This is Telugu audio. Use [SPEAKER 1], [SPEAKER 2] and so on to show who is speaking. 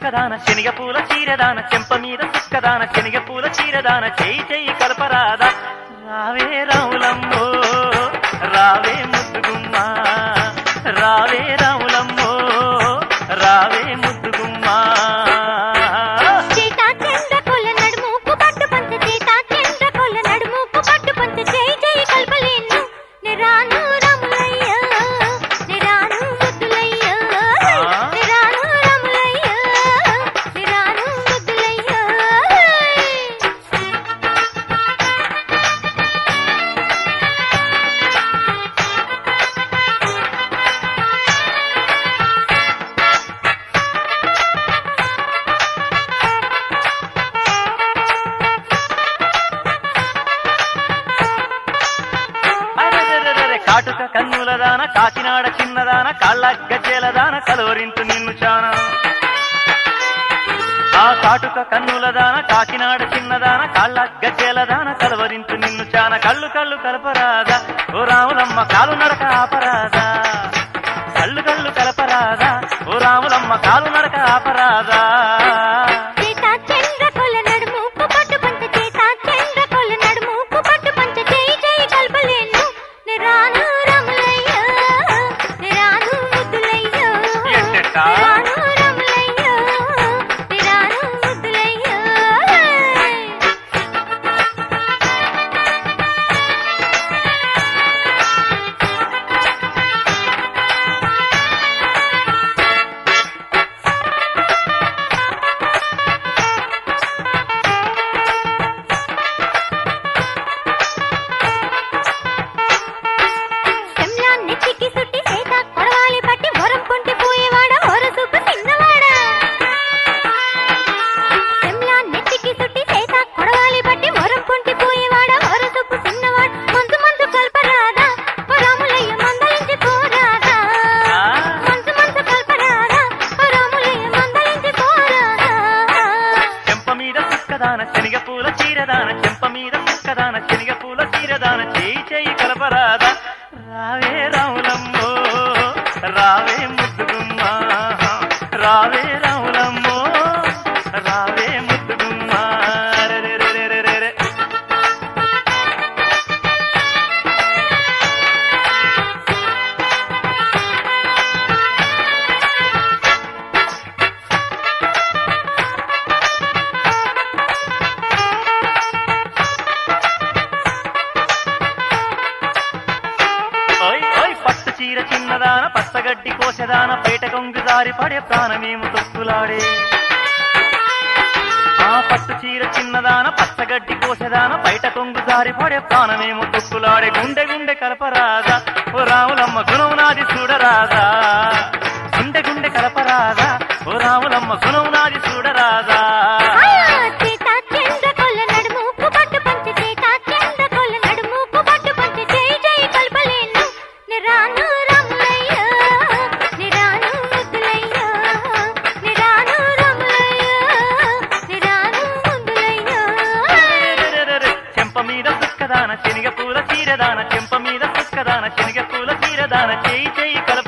[SPEAKER 1] సుక్కదాన శనగ పూల చీరదాన చెంప మీద సుక్కదాన శనగ పూల చీరదాన చేయి చెయ్యి కలపరాదా రావే రాములమ్మో రావే ముద్దుగుమ్మా రావే రాములమ్మో రావే ముద్దుగుమ్మా
[SPEAKER 2] చేతా చంద్ర కొల నడుముకు పట్టు పంచ చేతా చంద్ర కొల నడుముకు పట్టు పంచ చేయి చేయి కల్పలేను నిరాను రాములయ్య నిరాను ముద్దులయ్య నిరాను రాములయ్య నిరాను ముద్దులయ్య
[SPEAKER 1] అరెరెరెరెరె, కాటుక కన్నులదాన కాకినాడ చిన్నదాన కాళ్ళ గజ్జెలదాన కలవరింతు నిన్ను చానా ఆ కాటుక కన్నులదాన కాకినాడ చిన్నదాన కాళ్ళ గజ్జెలదాన కలవరింతు నిన్ను చాన కళ్ళు కళ్ళు కలపరాదా ఓ రాములమ్మ కాలు నడక ఆపరాదా కళ్ళు కళ్ళు కలపరాదా ఓ రాములమ్మ కాలు నడక ఆపరాదా
[SPEAKER 2] చేతా చంద్ర కొల నడుముకు పట్టు పంచ చేతా చంద్ర కొల నడుముకు పట్టు పంచ చేయి చేయి కల్పలేను నిరాను రాములయ్య నిరాను ముద్దులయ్య
[SPEAKER 1] ఎట్టెట్టా?
[SPEAKER 2] నిరాను రాములయ్య నిరాను ముద్దులయ్య శంలా నెత్తికి సుట్టి చేత కొడవాలి పట్టి వరం కొంటి పోయేవాడ వరసుకు చిన్నవాడ శంలా నెత్తికి సుట్టి చేత కొడవాలి పట్టి వరం కొంటి పోయేవాడ వరసుకు చిన్నవాడ మందు మందు కల్పరాదా వరములయ్య మందలించి పోరాదా
[SPEAKER 1] ఆ?
[SPEAKER 2] మందు మందు కల్పరాదా వరములయ్య మందలించి పోరాదా
[SPEAKER 1] చెంప మీద సుక్కదాన శనగ పూల చీరదాన చెంప మీద సుక్కదాన శనగ పూల చీరదాన చేయి చేయి కలపరాదా రావే రాములమ్మో రావే ముద్దుగుమ్మా రావే రాములమ్మో రావే ముద్దుగుమ్మా రెరెరెరెరెరె. ఓయ్ ఓయ్ పట్టు చీర చిన్నదాన పచ్చగడ్డి కోసెదాన బయట కొంగు జారి పడే ప్రాణమేము తొక్కులాడే ఆ పట్టు చీర చిన్నదాన పచ్చగడ్డి కోసెదాన బయట కొంగు జారి పడే ప్రాణమేము తొక్కులాడే గుండె గుండె కలపరాదా ఓ రాములమ్మ గుణం నాది చూడరాదా గుండె గుండె కలపరాదా ఓ రాములమ్మ గుణం నాది చూడరాదా
[SPEAKER 2] చేతా చంద్ర కొల్ల నడుముకు పట్టు పంచ చేతా చంద్ర కొల్ల నడుముకు పట్టు పంచ చేయి చేయి కల్పలేను నిరాను రాములయ్య నిరాను ముద్దులయ్య నిరాను రాములయ్య నిరాను ముద్దులయ్య
[SPEAKER 1] రెరెరెరెరె. చెంప మీద సుక్కదాన శనగ పూల చీరదాన చెంప మీద సుక్కదాన శనగ పూల చీరదాన చేయి చేయి కల